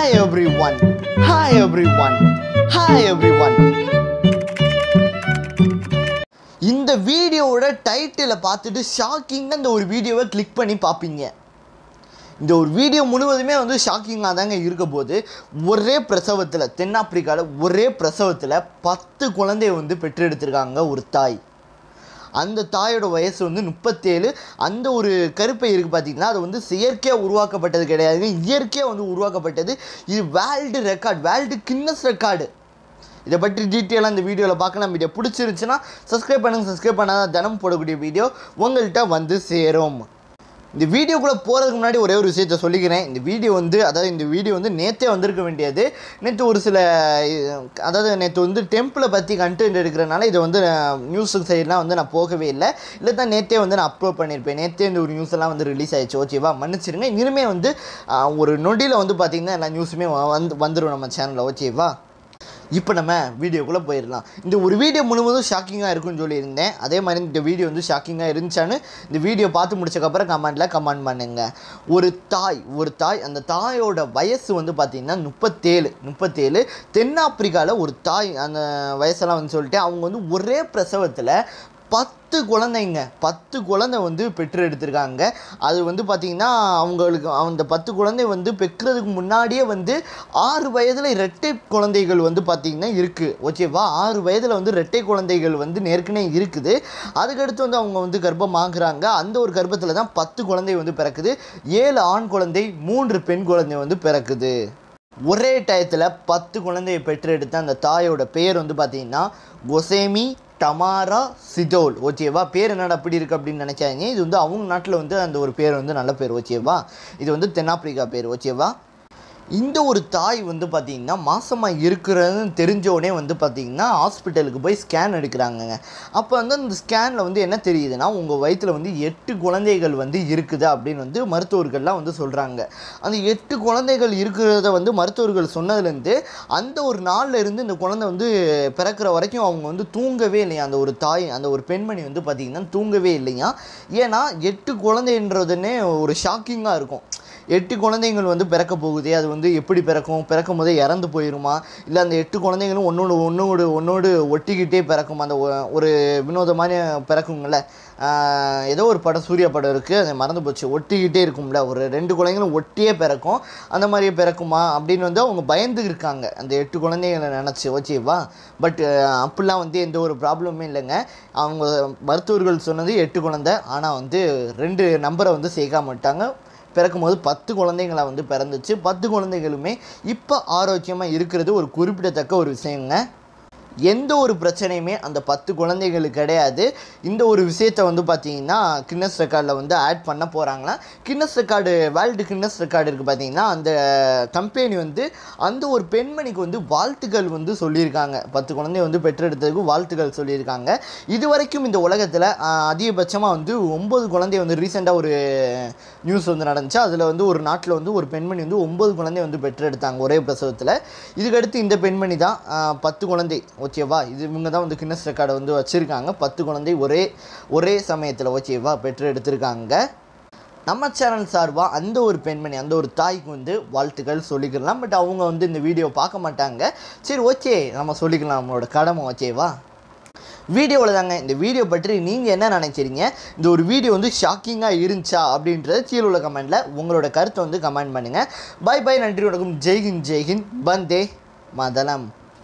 hi everyone hi everyone hi everyone இந்த வீடியோவோட டைட்டிலை பார்த்துட்டு ஷாக்கிங்காக இந்த ஒரு வீடியோவை கிளிக் பண்ணி பார்ப்பீங்க இந்த ஒரு வீடியோ முழுவதுமே வந்து ஷாக்கிங்காக தாங்க இருக்க போது ஒரே பிரசவத்தில் தென்னாப்பிரிக்காவில் ஒரே பிரசவத்தில் பத்து குழந்தைய வந்து பெற்றெடுத்திருக்காங்க ஒரு தாய் அந்த தாயோட வயசு வந்து முப்பத்தேழு அந்த ஒரு கருப்பை இருக்குது பார்த்தீங்கன்னா அது வந்து செயற்கையாக உருவாக்கப்பட்டது கிடையாதுங்க இயற்கையாக வந்து உருவாக்கப்பட்டது இது world record world Guinness record இதை பற்றி டீட்டெயிலாக இந்த வீடியோவில் பார்க்கலாம் வீடியோ பிடிச்சிருந்துச்சுன்னா சப்ஸ்கிரைப் பண்ணுங்கள் சப்ஸ்கிரைப் பண்ணாதான் தினம் போடக்கூடிய வீடியோ உங்கள்கிட்ட வந்து சேரும் இந்த வீடியோக்குள்ளே போகிறதுக்கு முன்னாடி ஒரே ஒரு விஷயத்த சொல்லிக்கிறேன் இந்த வீடியோ வந்து அதாவது இந்த வீடியோ வந்து நேற்றே வந்திருக்க வேண்டியது நேற்று ஒரு சில அஹ், அதாவது நேற்று வந்து டெம்பிளை பற்றி கண்டென்ட் எடுக்கிறனால இதை வந்து நியூஸ் சைட்லாம் வந்து நான் போகவே இல்லை இல்லை தான் நேற்றே வந்து நான் அப்லோட் பண்ணியிருப்பேன் நேற்றே இந்த ஒரு நியூஸ் எல்லாம் வந்து ரிலீஸ் ஆயிடுச்சு ஓகேவா மன்னிச்சிருங்க இனிமேல் வந்து அஹ், ஒரு நொடியில் வந்து பார்த்திங்கன்னா எல்லா நியூஸுமே வந்து வந்துடும் நம்ம சேனலில் ஓகேவா இப்போ நம்ம வீடியோக்குள்ளே போயிடலாம் இந்த ஒரு வீடியோ முழுவதும் ஷாக்கிங்காக இருக்கும்னு சொல்லியிருந்தேன் அதே மாதிரி இந்த வீடியோ வந்து ஷாக்கிங்காக இருந்துச்சான்னு இந்த வீடியோ பார்த்து முடிச்சக்கப்புறம் கமெண்ட்டில் கமெண்ட் பண்ணுங்க ஒரு தாய் ஒரு தாய் அந்த தாயோட வயசு வந்து பார்த்திங்கன்னா முப்பத்தேழு முப்பத்தேழு தென்னாப்பிரிக்காவில் ஒரு தாய் அந்த வயசெல்லாம் வந்து சொல்லிட்டு அவங்க வந்து ஒரே பிரசவத்தில் பத்து குழந்தைங்க பத்து குழந்தை வந்து பெற்று எடுத்திருக்காங்க அது வந்து பார்த்திங்கன்னா அவங்களுக்கு அந்த பத்து குழந்தை வந்து பெற்றதுக்கு முன்னாடியே வந்து ஆறு வயதில் இரட்டை குழந்தைகள் வந்து பார்த்திங்கன்னா இருக்குது ஓகேவா ஆறு வயதில் வந்து இரட்டை குழந்தைகள் வந்து ஏற்கனவே இருக்குது அதுக்கடுத்து வந்து அவங்க வந்து கர்ப்பமாக்குறாங்க அந்த ஒரு கர்ப்பத்தில் தான் பத்து குழந்தை வந்து பிறக்குது ஏழு ஆண் குழந்தை மூன்று பெண் குழந்தை வந்து பிறக்குது ஒரே டயத்தில் பத்து குழந்தையை பெற்றெடுத்த அந்த தாயோட பேர் வந்து பார்த்தீங்கன்னா கொசேமி டமாரா சிதோல் ஓகேவா பேர் என்னடா அப்படி இருக்குது அப்படின்னு நினைக்காதீங்க இது வந்து அவங்க நாட்டில் வந்து அந்த ஒரு பேர் வந்து நல்ல பேர் ஓகேவா இது வந்து தென்னாப்பிரிக்கா பேர் ஓகேவா இந்த ஒரு தாய் வந்து பார்த்திங்கன்னா மாசமாக இருக்கிறதுன்னு தெரிஞ்சோடனே வந்து பார்த்திங்கன்னா ஹாஸ்பிட்டலுக்கு போய் ஸ்கேன் எடுக்கிறாங்கங்க அப்போ வந்து அந்த ஸ்கேனில் வந்து என்ன தெரியுதுன்னா உங்கள் வயிற்றில் வந்து எட்டு குழந்தைகள் வந்து இருக்குது அப்படின்னு வந்து மருத்துவர்கள்லாம் வந்து சொல்கிறாங்க அந்த எட்டு குழந்தைகள் இருக்கிறத வந்து மருத்துவர்கள் சொன்னதுலேருந்து அந்த ஒரு நாள்ல இருந்து இந்த குழந்தை வந்து பிறக்கிற வரைக்கும் அவங்க வந்து தூங்கவே இல்லையா அந்த ஒரு தாய் அந்த ஒரு பெண்மணி வந்து பார்த்திங்கன்னா தூங்கவே இல்லையா ஏன்னா எட்டு குழந்தைன்றதுன்னே ஒரு ஷாக்கிங்காக இருக்கும் எட்டு குழந்தைகள் வந்து பிறக்க போகுதே அது வந்து எப்படி பிறக்கும் பிறக்கும் போதே இறந்து போயிருமா இல்லை அந்த எட்டு குழந்தைகளும் ஒன்றோடு ஒன்றோடு ஒன்றோடு ஒட்டிக்கிட்டே பிறக்கும் அந்த ஒ- ஒரு வினோதமான பிறக்குங்கள ஆஹ் ஏதோ ஒரு படம் சூர்யா படம் இருக்குது அது மறந்து போச்சு ஒட்டிக்கிட்டே இருக்கும்ல ஒரு ரெண்டு குழந்தைகளும் ஒட்டியே பிறக்கும் அந்த மாதிரி பிறக்குமா அப்படின்னு வந்து அவங்க பயந்து இருக்காங்க அந்த எட்டு குழந்தைகளை நினச்சி ஓகேவா பட் அப்படிலாம் வந்து எந்த ஒரு ப்ராப்ளமுமே இல்லைங்க அவங்க மருத்துவர்கள் சொன்னது எட்டு குழந்தை ஆனால் வந்து ரெண்டு நம்பரை வந்து சேர்க்காம விட்டாங்க பிறக்கும்போது பத்து குழந்தைங்களா வந்து பிறந்துச்சு பத்து குழந்தைகளுமே இப்போ ஆரோக்கியமாக இருக்கிறது ஒரு குறிப்பிடத்தக்க ஒரு விஷயங்க எந்த ஒரு பிரச்சனையுமே அந்த பத்து குழந்தைகளுக்கு கிடையாது இந்த ஒரு விஷயத்தை வந்து பார்த்தீங்கன்னா கின்னஸ் ரெக்கார்டில் வந்து ஆட் பண்ண போகிறாங்களா Guinness record world Guinness record இருக்குது பார்த்தீங்கன்னா அந்த கம்பெனி வந்து அந்த ஒரு பெண்மணிக்கு வந்து வாழ்த்துக்கள் வந்து சொல்லியிருக்காங்க பத்து குழந்தைய வந்து பெற்றெடுத்ததுக்கு வாழ்த்துக்கள் சொல்லியிருக்காங்க இது வரைக்கும் இந்த உலகத்தில் அதிகபட்சமாக வந்து ஒம்பது குழந்தை வந்து ரீசெண்டாக ஒரு நியூஸ் வந்து நடந்துச்சு அதில் வந்து ஒரு நாட்டில் வந்து ஒரு பெண்மணி வந்து ஒம்பது குழந்தை வந்து பெற்றெடுத்தாங்க ஒரே பிரசவத்தில் இதுக்கடுத்து இந்த பெண்மணி தான் ஆஹ், பத்து குழந்தை ஓகேவா இது இவங்க தான் வந்து கின்னஸ் ரெக்கார்டை வந்து வச்சுருக்காங்க பத்து குழந்தை ஒரே ஒரே சமயத்தில் ஓகேவா பெற்று எடுத்திருக்காங்க நம்ம சேனல் சார்பாக அந்த ஒரு பெண்மணி அந்த ஒரு தாய்க்கு வந்து வாழ்த்துக்கள் சொல்லிக்கலாம் பட் அவங்க வந்து இந்த வீடியோ பார்க்க மாட்டாங்க சரி ஓகே நம்ம சொல்லிக்கலாம் நம்மளோட கடமை ஓகேவா வீடியோவில் தாங்க இந்த வீடியோ பற்றி நீங்கள் என்ன நினைக்கிறீங்க இந்த ஒரு வீடியோ வந்து ஷாக்கிங்காக இருந்துச்சா அப்படின்றத கீழே உள்ள கமெண்ட்டில் உங்களோட கருத்தை வந்து கமெண்ட் பண்ணுங்கள் பை பை நன்றி வணக்கம் ஜெய்ஹிந்த் ஜெய்ஹிந்த் பந்தே மதலம்